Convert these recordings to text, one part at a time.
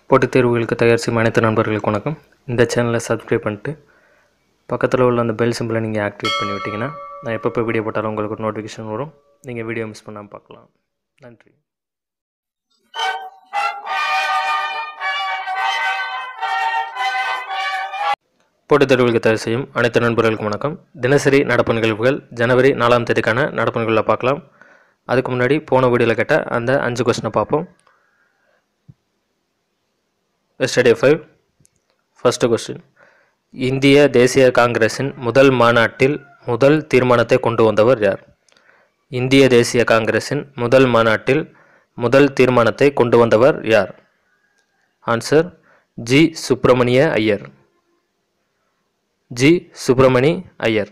போட்டித் தேர்வுகளுக்கு தயார் செய்யும் அனைத்து நண்பர்களுக்கு வணக்கம் இந்த சேனலை சப்ஸ்கிரைப் பண்ணிட்டு பக்கத்தில் உள்ள அந்த பெல் சிம்பிளை நீங்கள் ஆக்டிவேட் பண்ணி விட்டிங்கன்னா நான் எப்பப்போ வீடியோ போட்டாலும் உங்களுக்கு ஒரு நோட்டிஃபிகேஷன் வரும் நீங்கள் வீடியோ மிஸ் பண்ணாமல் பார்க்கலாம் நன்றி போட்டித் தேர்வுகளுக்கு தயார் செய்யும் அனைத்து நண்பர்களுக்கும் வணக்கம் தினசரி நடப்பு நிகழ்வுகள் ஜனவரி நாலாம் தேதிக்கான நடப்பு நிகழ்வுகளை பார்க்கலாம் அதுக்கு முன்னாடி போன வீடியோவில் கேட்ட அந்த அஞ்சு கொஸ்டினை பார்ப்போம் எஸ்டர்டே ஃபைவ் ஃபஸ்ட்டு கொஸ்டின் இந்திய தேசிய காங்கிரஸின் முதல் மாநாட்டில் முதல் தீர்மானத்தை கொண்டு வந்தவர் யார் இந்திய தேசிய காங்கிரஸின் முதல் மாநாட்டில் முதல் தீர்மானத்தை கொண்டு வந்தவர் யார் answer G Subramania Iyer G Subramani Iyer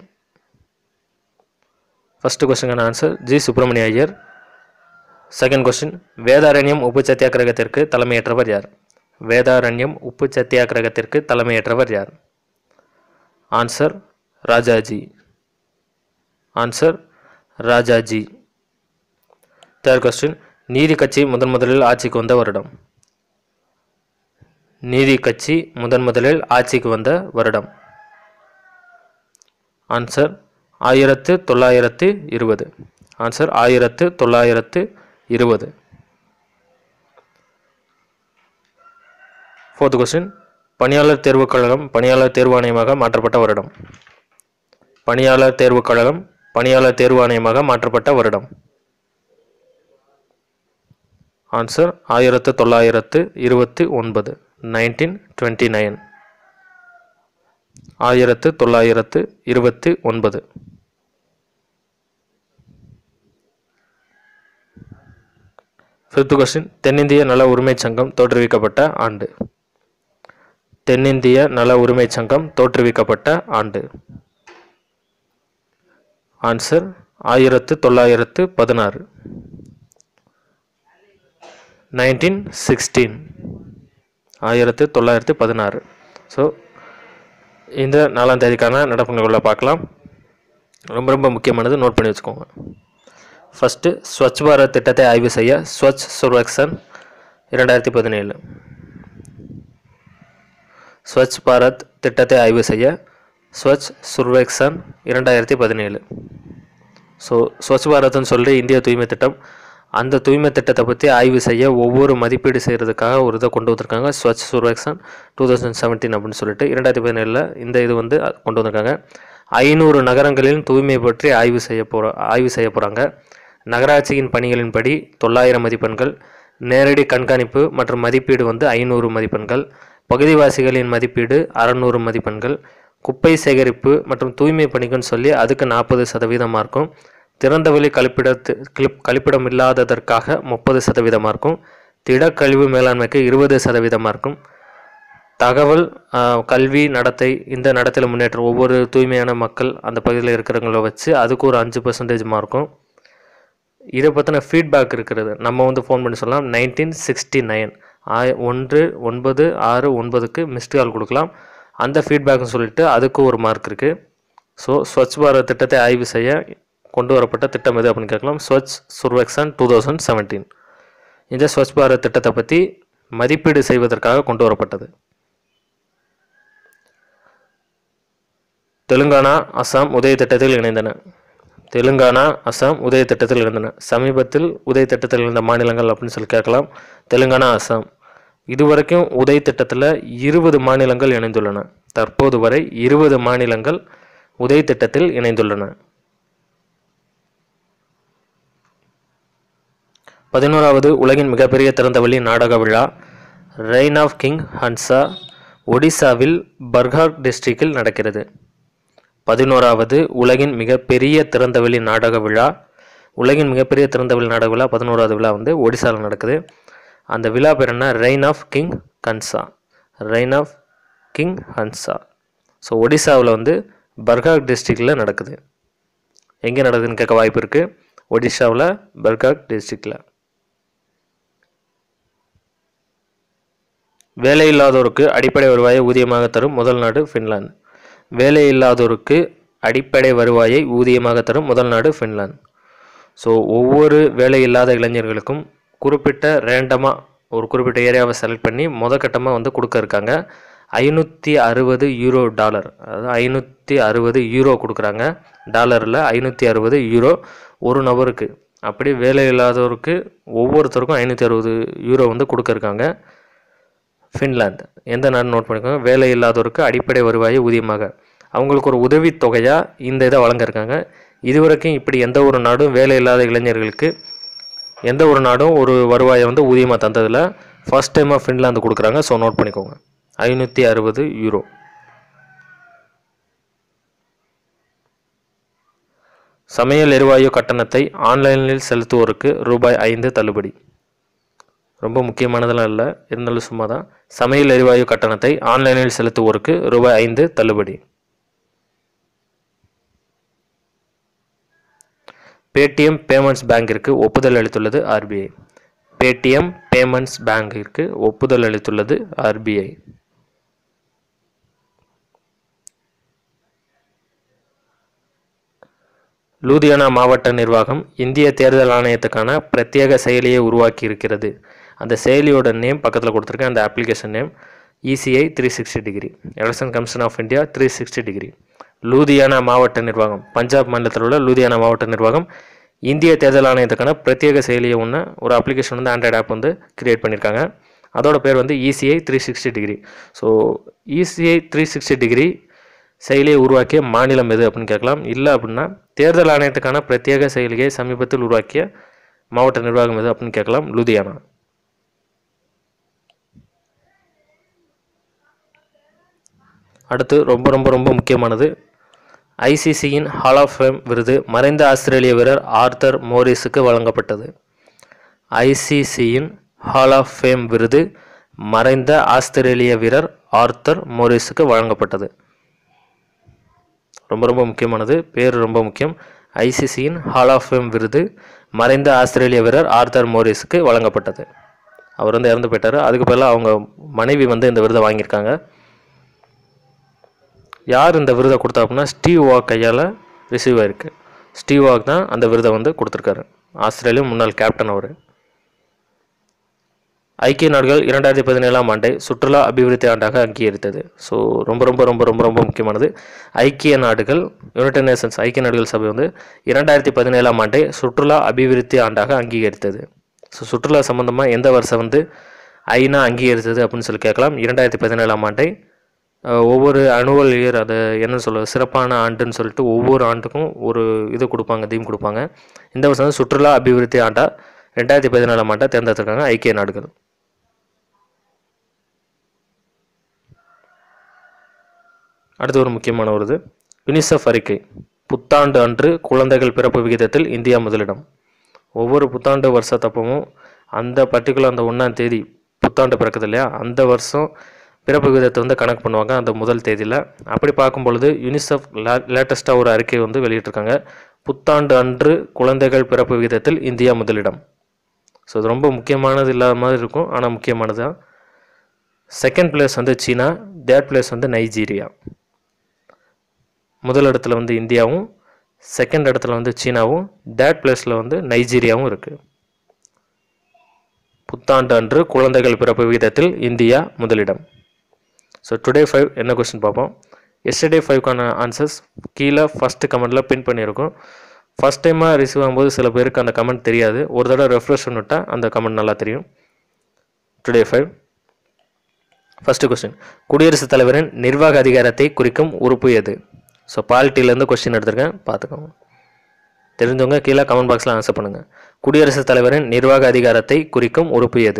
first கொஸ்டினுக்கான answer G Subramania Iyer second question Vedaranyam உப்பு சத்தியாகிரகத்திற்கு தலைமையேற்றவர் யார் வேதாரண்யம் உப்பு சத்தியாகிரகத்திற்கு தலைமையேற்றவர் யார் answer Rajaji answer Rajaji third question நீதி கட்சி முதன் முதலில் ஆட்சிக்கு வந்த வருடம் நீதி கட்சி முதன் முதலில் ஆட்சிக்கு வந்த வருடம் ஆன்சர் ஆயிரத்து தொள்ளாயிரத்து இருபது ஆன்சர் ஆயிரத்து தொள்ளாயிரத்து இருபது ஃபோர்த் கொஸ்டின் பணியாளர் தேர்வுக் கழகம் பணியாளர் தேர்வு ஆணையமாக மாற்றப்பட்ட வருடம் பணியாளர் தேர்வுக் கழகம் பணியாளர் தேர்வு ஆணையமாக மாற்றப்பட்ட வருடம் ஆன்சர் ஆயிரத்து தொள்ளாயிரத்து இருபத்தி ஒன்பது நைன்டீன் டுவெண்ட்டி நைன் ஆயிரத்து தொள்ளாயிரத்து இருபத்தி ஒன்பது ஃபிஃப்த் கொஸ்டின் தென்னிந்திய நல உரிமைச் சங்கம் தோற்றுவிக்கப்பட்ட ஆண்டு தென்னிந்திய நல உரிமைச் சங்கம் தோற்றுவிக்கப்பட்ட ஆண்டு ஆன்சர் ஆயிரத்து தொள்ளாயிரத்து பதினாறு நைன்டீன் சிக்ஸ்டீன் ஆயிரத்து தொள்ளாயிரத்து பதினாறு ஸோ இந்த நாலாம் தேதிக்கான நடப்பு நிகழ்வுகளை பார்க்கலாம் ரொம்ப ரொம்ப முக்கியமானது நோட் பண்ணி வச்சுக்கோங்க ஃபஸ்ட்டு ஸ்வச் பாரத் திட்டத்தை ஆய்வு செய்ய ஸ்வச் சுர்வக்சன் இரண்டாயிரத்தி பதினேழு ஸ்வச் பாரத் திட்டத்தை ஆய்வு செய்ய ஸ்வச் சுர்வேக்சன் இரண்டாயிரத்தி பதினேழு ஸோ ஸ்வச் பாரத்னு சொல்லி இந்திய தூய்மை திட்டம் அந்த தூய்மை திட்டத்தை பற்றி ஆய்வு செய்ய ஒவ்வொரு மதிப்பீடு செய்கிறதுக்காக ஒரு இதை கொண்டு வந்திருக்காங்க Swachh Survekshan two thousand seventeen அப்படின்னு சொல்லிட்டு இரண்டாயிரத்தி பதினேழில் இந்த இது வந்து கொண்டு வந்திருக்காங்க ஐநூறு நகரங்களில் தூய்மை பற்றி ஆய்வு செய்ய போகிற ஆய்வு செய்ய போகிறாங்க நகராட்சியின் பணிகளின்படி தொள்ளாயிரம் மதிப்பெண்கள் நேரடி கண்காணிப்பு மற்றும் மதிப்பீடு வந்து ஐநூறு மதிப்பெண்கள் பகுதிவாசிகளின் மதிப்பீடு அறநூறு மதிப்பெண்கள் குப்பை சேகரிப்பு மற்றும் தூய்மை பணிக்குன்னு சொல்லி அதுக்கு நாற்பது சதவீதமாக இருக்கும் திறந்தவெளி கழிப்பிடத்து கிளிப் கழிப்பிடம் இல்லாததற்காக முப்பது சதவீதமாக இருக்கும் திடக்கழிவு மேலாண்மைக்கு இருபது சதவீதமாக இருக்கும் தகவல் ஆஹ், கல்வி நடத்தை இந்த நடத்தையில் முன்னேற்றம் ஒவ்வொரு தூய்மையான மக்கள் அந்த பகுதியில் இருக்கிறவங்கள வச்சு அதுக்கு ஒரு அஞ்சு பர்சன்டேஜ் இருக்கும் இதை பற்றின ஃபீட்பேக் இருக்கிறது நம்ம வந்து ஃபோன் பண்ணி சொல்லலாம் நைன்டீன் சிக்ஸ்டி நைன் ஆய ஒன்று ஒன்பது ஆறு ஒன்பதுக்கு மிஸ்டு கால் கொடுக்கலாம் அந்த ஃபீட்பேக்னு சொல்லிட்டு அதுக்கு ஒரு மார்க் இருக்குது ஸோ ஸ்வச் பாரத் திட்டத்தை ஆய்வு செய்ய கொண்டு வரப்பட்ட திட்டம் எது அப்படின்னு கேட்கலாம் Swachh Survekshan two thousand seventeen இந்த ஸ்வச் பாரத் திட்டத்தை பற்றி மதிப்பீடு செய்வதற்காக கொண்டு வரப்பட்டது தெலுங்கானா அசாம் உதய திட்டத்தில் இணைந்தன தெலுங்கானா அசாம் உதய திட்டத்தில் இருந்தன சமீபத்தில் உதய திட்டத்தில் இருந்த மாநிலங்கள் அப்படின்னு சொல்லி கேட்கலாம் தெலுங்கானா அசாம் இதுவரைக்கும் உதய திட்டத்தில் இருபது மாநிலங்கள் இணைந்துள்ளன தற்போது வரை இருபது மாநிலங்கள் உதய திட்டத்தில் இணைந்துள்ளன பதினோராவது உலகின் மிகப்பெரிய திறந்தவெளி நாடக விழா ரெயின் ஆஃப் கிங் ஹன்சா ஒடிசாவில் பர்கார் டிஸ்ட்ரிக்டில் நடக்கிறது பதினோராவது உலகின் மிகப்பெரிய திறந்தவெளி நாடக விழா உலகின் மிகப்பெரிய திறந்தவெளி நாடக விழா பதினோராவது விழா வந்து ஒடிசாவில் நடக்குது அந்த விழா பேர் என்ன reign of king Kansa reign of king Hansa so ஒடிசாவில் வந்து பர்காக் டிஸ்ட்ரிக்டில் நடக்குது எங்கே நடக்குதுன்னு கேட்க வாய்ப்பு இருக்குது ஒடிஷாவில் பர்காக் டிஸ்ட்ரிக்டில் வேலை இல்லாதோருக்கு அடிப்படை வருவாயை ஊதியமாக தரும் முதல் நாடு ஃபின்லாந்து வேலை இல்லாதோருக்கு அடிப்படை வருவாயை ஊதியமாக தரும் முதல் நாடு ஃபின்லாந்து ஸோ ஒவ்வொரு வேலை இல்லாத இளைஞர்களுக்கும் குறிப்பிட்ட ரேண்டமாக ஒரு குறிப்பிட்ட ஏரியாவை செலக்ட் பண்ணி முத கட்டமாக வந்து கொடுக்க இருக்காங்க ஐநூற்றி அறுபது யூரோ டாலர் அதாவது ஐநூற்றி அறுபது யூரோ கொடுக்குறாங்க டாலரில் ஐநூற்றி அறுபது யூரோ ஒரு நபருக்கு அப்படி வேலை இல்லாதவருக்கு ஒவ்வொருத்தருக்கும் ஐநூற்றி அறுபது யூரோ வந்து கொடுக்க இருக்காங்க ஃபின்லாந்து எந்த நாடு நோட் பண்ணிக்கோங்க வேலை இல்லாதவருக்கு அடிப்படை வருவாய் ஊதியமாக அவங்களுக்கு ஒரு உதவித் தொகையாக இந்த இதை வழங்கியிருக்காங்க இதுவரைக்கும் இப்படி எந்த ஒரு நாடும் வேலை இல்லாத இளைஞர்களுக்கு எந்த ஒரு நாடும் ஒரு வருவாயை வந்து ஊதியமாக தந்ததில் ஃபர்ஸ்ட் டைமாக ஃபின்லாந்து கொடுக்குறாங்க ஸோ நோட் பண்ணிக்கோங்க ஐநூற்றி அறுபது யூரோ சமையல் எரிவாயு கட்டணத்தை ஆன்லைனில் செலுத்துவோருக்கு ரூபாய் ஐந்து தள்ளுபடி ரொம்ப முக்கியமானதெல்லாம் இல்லை இருந்தாலும் சும்மா தான் சமையல் எரிவாயு கட்டணத்தை ஆன்லைனில் செலுத்துவோருக்கு ரூபாய் ஐந்து தள்ளுபடி பேடிஎம் பேமெண்ட்ஸ் பேங்கிற்கு ஒப்புதல் அளித்துள்ளது ஆர்பிஐ பேடிஎம் பேமெண்ட்ஸ் பேங்கிற்கு ஒப்புதல் அளித்துள்ளது ஆர்பிஐ லூதியானா மாவட்ட நிர்வாகம் இந்திய தேர்தல் ஆணையத்துக்கான பிரத்யேக செயலியை உருவாக்கி இருக்கிறது அந்த செயலியோட நேம் பக்கத்தில் கொடுத்துருக்கேன் அந்த application name ECI three sixty degree Election Commission of India three sixty degree Ludhiana மாவட்ட நிர்வாகம் பஞ்சாப் மாநிலத்தில் உள்ள லூதியானா மாவட்ட நிர்வாகம் இந்திய தேர்தல் ஆணையத்துக்கான பிரத்யேக செயலியை ஒன்று ஒரு அப்ளிகேஷன் வந்து ஆண்ட்ராய்டு ஆப் வந்து கிரியேட் பண்ணியிருக்காங்க அதோட பேர் வந்து ECI three sixty degree so ECI three sixty degree செயலியை உருவாக்கிய மாநிலம் எது அப்படின்னு கேட்கலாம் இல்லை அப்படின்னா தேர்தல் ஆணையத்துக்கான பிரத்யேக செயலியை சமீபத்தில் உருவாக்கிய மாவட்ட நிர்வாகம் எது அப்படின்னு கேட்கலாம் லூதியானா அடுத்து ரொம்ப ரொம்ப ரொம்ப முக்கியமானது ஐசிசியின் ஹால் ஆஃப் ஃபேம் விருது மறைந்த ஆஸ்திரேலிய வீரர் ஆர்த்தர் மோரிஸுக்கு வழங்கப்பட்டது ஐசிசியின் ஹால் ஆஃப் ஃபேம் விருது மறைந்த ஆஸ்திரேலிய வீரர் ஆர்த்தர் மோரிஸுக்கு வழங்கப்பட்டது ரொம்ப ரொம்ப முக்கியமானது பேர் ரொம்ப முக்கியம் ஐசிசியின் ஹால் ஆஃப் ஃபேம் விருது மறைந்த ஆஸ்திரேலிய வீரர் ஆர்த்தர் மோரிஸுக்கு வழங்கப்பட்டது அவர் வந்து இறந்து போயிட்டார் அதுக்கு பதிலாக அவங்க மனைவி வந்து இந்த விருதை வாங்கியிருக்காங்க யார் இந்த விருதை கொடுத்தா அப்படின்னா ஸ்டீவ் வாக் கையால் ரிசீவ் ஆயிருக்கு ஸ்டீவ் வாக் தான் அந்த விருதை வந்து கொடுத்துருக்காரு ஆஸ்திரேலியா முன்னாள் கேப்டன் அவர் ஐக்கிய நாடுகள் இரண்டாயிரத்தி பதினேழாம் ஆண்டை சுற்றுலா அபிவிருத்தி ஆண்டாக அங்கீகரித்தது ஸோ ரொம்ப ரொம்ப ரொம்ப ரொம்ப ரொம்ப முக்கியமானது ஐக்கிய நாடுகள் யுனைடெட் நேஷன்ஸ் ஐக்கிய நாடுகள் சபை வந்து இரண்டாயிரத்தி பதினேழாம் ஆண்டை சுற்றுலா அபிவிருத்தி ஆண்டாக அங்கீகரித்தது ஸோ சுற்றுலா சம்மந்தமாக எந்த வருஷம் வந்து ஐநா அங்கீகரித்தது அப்படின்னு சொல்லி கேட்கலாம் இரண்டாயிரத்தி பதினேழாம் ஆண்டை அஹ், ஒவ்வொரு அனுவல் இயர் அதை என்ன சொல்ல சிறப்பான ஆண்டுன்னு சொல்லிட்டு ஒவ்வொரு ஆண்டுக்கும் ஒரு இது கொடுப்பாங்க தீம் கொடுப்பாங்க இந்த வருஷம் வந்து சுற்றுலா அபிவிருத்தி ஆண்டா ரெண்டாயிரத்தி பதினேழாம் ஆண்டை தேர்ந்தெடுத்திருக்காங்க ஐக்கிய நாடுகள் அடுத்து ஒரு முக்கியமான ஒரு இது யுனிசெஃப் அறிக்கை புத்தாண்டு அன்று குழந்தைகள் பிறப்பு விகிதத்தில் இந்தியா முதலிடம் ஒவ்வொரு புத்தாண்டு வருஷத்தப்பவும் அந்த பர்டிகுலர் அந்த ஒன்றாம் தேதி புத்தாண்டு பிறக்குது இல்லையா அந்த வருஷம் பிறப்பு விகிதத்தை வந்து கணக்கு பண்ணுவாங்க அந்த முதல் தேதியில் அப்படி பார்க்கும் பொழுது யுனிசெஃப் லேட்டஸ்ட்டாக ஒரு அறிக்கை வந்து வெளியிட்டிருக்காங்க புத்தாண்டு அன்று குழந்தைகள் பிறப்பு விகிதத்தில் இந்தியா முதலிடம் ஸோ இது ரொம்ப முக்கியமானது இல்லாத மாதிரி இருக்கும் ஆனால் முக்கியமானது தான் செகண்ட் பிளேஸ் வந்து சீனா தேர்ட் பிளேஸ் வந்து நைஜீரியா முதல் இடத்துல வந்து இந்தியாவும் செகண்ட் இடத்துல வந்து சீனாவும் தேர்ட் பிளேஸில் வந்து நைஜீரியாவும் இருக்குது புத்தாண்டு அன்று குழந்தைகள் பிறப்பு விகிதத்தில் இந்தியா முதலிடம் ஸோ டுடே ஃபைவ் என்ன கொஸ்டின் பார்ப்போம் எஸ்டர்டே ஃபைவ்க்கான ஆன்சர்ஸ் கீழே ஃபஸ்ட்டு கமெண்ட்டில் பின் பண்ணியிருக்கோம் ஃபஸ்ட் டைமாக ரிசீவ் ஆகும்போது சில பேருக்கு அந்த கமெண்ட் தெரியாது ஒரு தடவை ரெஃப்ரெஷ் பண்ணிட்டா அந்த கமெண்ட் நல்லா தெரியும் டுடே ஃபைவ் ஃபஸ்ட்டு கொஸ்டின் குடியரசுத் தலைவரின் நிர்வாக அதிகாரத்தை குறிக்கும் உறுப்பு எது ஸோ பாலிட்டிலேருந்து கொஸ்டின் எடுத்திருக்கேன் பார்த்துக்கோங்க தெரிஞ்சவங்க கீழே கமெண்ட் பாக்ஸில் ஆன்சர் பண்ணுங்கள் குடியரசுத் தலைவரின் நிர்வாக அதிகாரத்தை குறிக்கும் உறுப்பு எது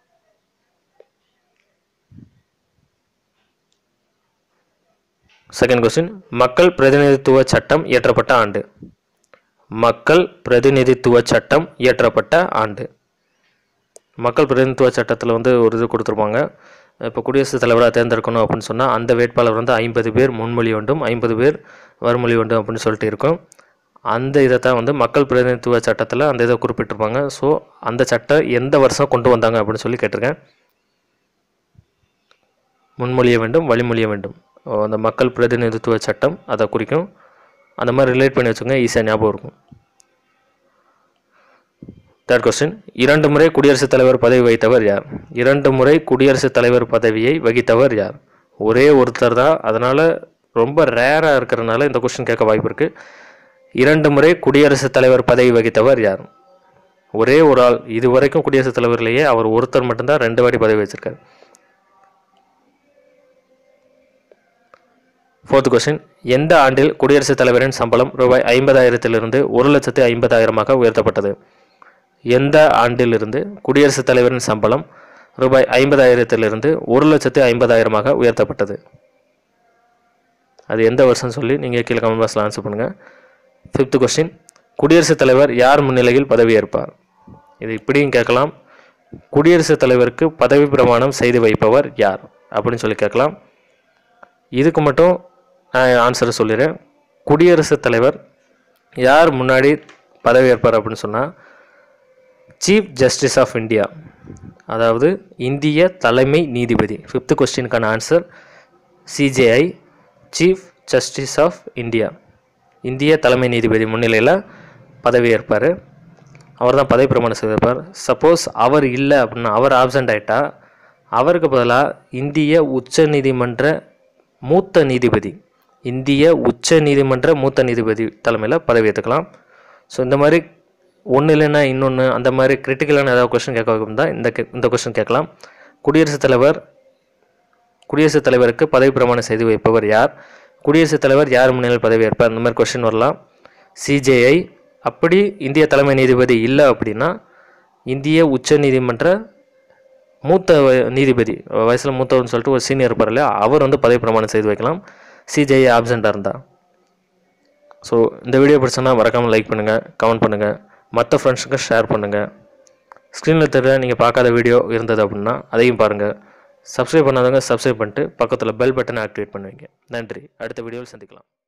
செகண்ட் கொஸ்டின் மக்கள் பிரதிநிதித்துவ சட்டம் இயற்றப்பட்ட ஆண்டு மக்கள் பிரதிநிதித்துவ சட்டம் இயற்றப்பட்ட ஆண்டு மக்கள் பிரதிநிதித்துவ சட்டத்தில் வந்து ஒரு இது கொடுத்துருப்பாங்க இப்போ குடியரசுத் தலைவராக தேர்ந்தெடுக்கணும் அப்படின்னு சொன்னால் அந்த வேட்பாளர் வந்து ஐம்பது பேர் முன்மொழி வேண்டும் ஐம்பது பேர் வறுமொழி வேண்டும் அப்படின்னு சொல்லிட்டு இருக்கும் அந்த இதை தான் வந்து மக்கள் பிரதிநிதித்துவ சட்டத்தில் அந்த இதை குறிப்பிட்டிருப்பாங்க ஸோ அந்த சட்டம் எந்த வருஷம் கொண்டு வந்தாங்க அப்படின்னு சொல்லி கேட்டிருக்கேன் முன்மொழிய வேண்டும் வழிமொழிய வேண்டும் ஓ, அந்த மக்கள் பிரதிநிதித்துவ சட்டம் அதை குறிக்கும் அந்த மாதிரி ரிலேட் பண்ணி வச்சுங்க ஈஸியாக ஞாபகம் இருக்கும் தேர்ட் கொஸ்டின் இரண்டு முறை குடியரசுத் தலைவர் பதவி வகித்தவர் யார் இரண்டு முறை குடியரசுத் தலைவர் பதவியை வகித்தவர் யார் ஒரே ஒருத்தர் தான் அதனால் ரொம்ப ரேராக இருக்கிறனால இந்த கொஸ்டின் கேட்க வாய்ப்பு இருக்குது இரண்டு முறை குடியரசுத் தலைவர் பதவி வகித்தவர் யார் ஒரே ஒரு ஆள் இது வரைக்கும் குடியரசுத் தலைவர்லேயே அவர் ஒருத்தர் மட்டும்தான் ரெண்டு வாட்டி பதவி வச்சிருக்காரு ஃபோர்த் கொஸ்டின் எந்த ஆண்டில் குடியரசுத் தலைவரின் சம்பளம் ரூபாய் ஐம்பதாயிரத்திலிருந்து ஒரு லட்சத்து ஐம்பதாயிரமாக உயர்த்தப்பட்டது எந்த ஆண்டிலிருந்து குடியரசுத் தலைவரின் சம்பளம் ரூபாய் ஐம்பதாயிரத்திலிருந்து ஒரு லட்சத்து ஐம்பதாயிரமாக உயர்த்தப்பட்டது அது எந்த வருஷம் சொல்லி நீங்கள் கீழே கமெண்ட் பாக்ஸில் ஆன்சர் பண்ணுங்கள் ஃபிஃப்த் கொஸ்டின் குடியரசுத் தலைவர் யார் முன்னிலையில் பதவியேற்பார் இது இப்படியும் கேட்கலாம் குடியரசுத் தலைவருக்கு பதவி பிரமாணம் செய்து வைப்பவர் யார் அப்படின்னு சொல்லி கேட்கலாம் இதுக்கு மட்டும் நான் ஆன்சரை சொல்லிடுறேன் குடியரசுத் தலைவர் யார் முன்னாடி பதவியேற்பார் அப்படின்னு சொன்னால் சீஃப் ஜஸ்டிஸ் ஆஃப் இந்தியா அதாவது இந்திய தலைமை நீதிபதி ஃபிஃப்த் கொஸ்டினுக்கான answer CJI chief justice of India இந்திய தலைமை நீதிபதி முன்னிலையில் பதவியேற்பார் அவர் தான் பதவி பிரமாணம் செய்திருப்பார் சப்போஸ் அவர் இல்லை அப்படின்னா அவர் ஆப்சண்ட் ஆகிட்டா அவருக்கு பதிலாக இந்திய உச்ச நீதிமன்ற மூத்த நீதிபதி இந்திய உச்ச நீதிமன்ற மூத்த நீதிபதி தலைமையில் பதவியேற்றுக்கலாம் ஸோ இந்த மாதிரி ஒன்று இல்லைன்னா இன்னொன்று அந்த மாதிரி கிரிட்டிக்கலான ஏதாவது கொஸ்டின் கேட்க தான் இந்த கே- இந்த கொஸ்டின் கேட்கலாம் குடியரசுத் தலைவர் குடியரசுத் தலைவருக்கு பதவி பிரமாணம் செய்து வைப்பவர் யார் குடியரசுத் தலைவர் யார் முன்னிலையில் பதவியேற்பார் இந்த மாதிரி கொஸ்டின் வரலாம் சிஜேஐ அப்படி இந்திய தலைமை நீதிபதி இல்லை அப்படின்னா இந்திய உச்ச நீதிமன்ற மூத்த வ- நீதிபதி வயசில் மூத்தவர்னு சொல்லிட்டு ஒரு சீனியர் இருப்பார் இல்லையா அவர் வந்து பதவி பிரமாணம் செய்து வைக்கலாம் சிஜேஐ ஆப்சண்ட்டாக இருந்தால் ஸோ இந்த வீடியோ பிடிச்சனா மறக்காமல் லைக் பண்ணுங்கள் கமெண்ட் பண்ணுங்கள் மற்ற ஃப்ரெண்ட்ஸுக்கு ஷேர் பண்ணுங்கள் ஸ்க்ரீனில் தெரியல நீங்கள் பார்க்காத வீடியோ இருந்தது அப்படின்னா அதையும் பாருங்கள் சப்ஸ்கிரைப் பண்ணாதவங்க சப்ஸ்கிரைப் பண்ணிட்டு பக்கத்தில் பெல் பட்டனை ஆக்டிவேட் பண்ணுவீங்க நன்றி அடுத்த வீடியோவில் சந்திக்கலாம்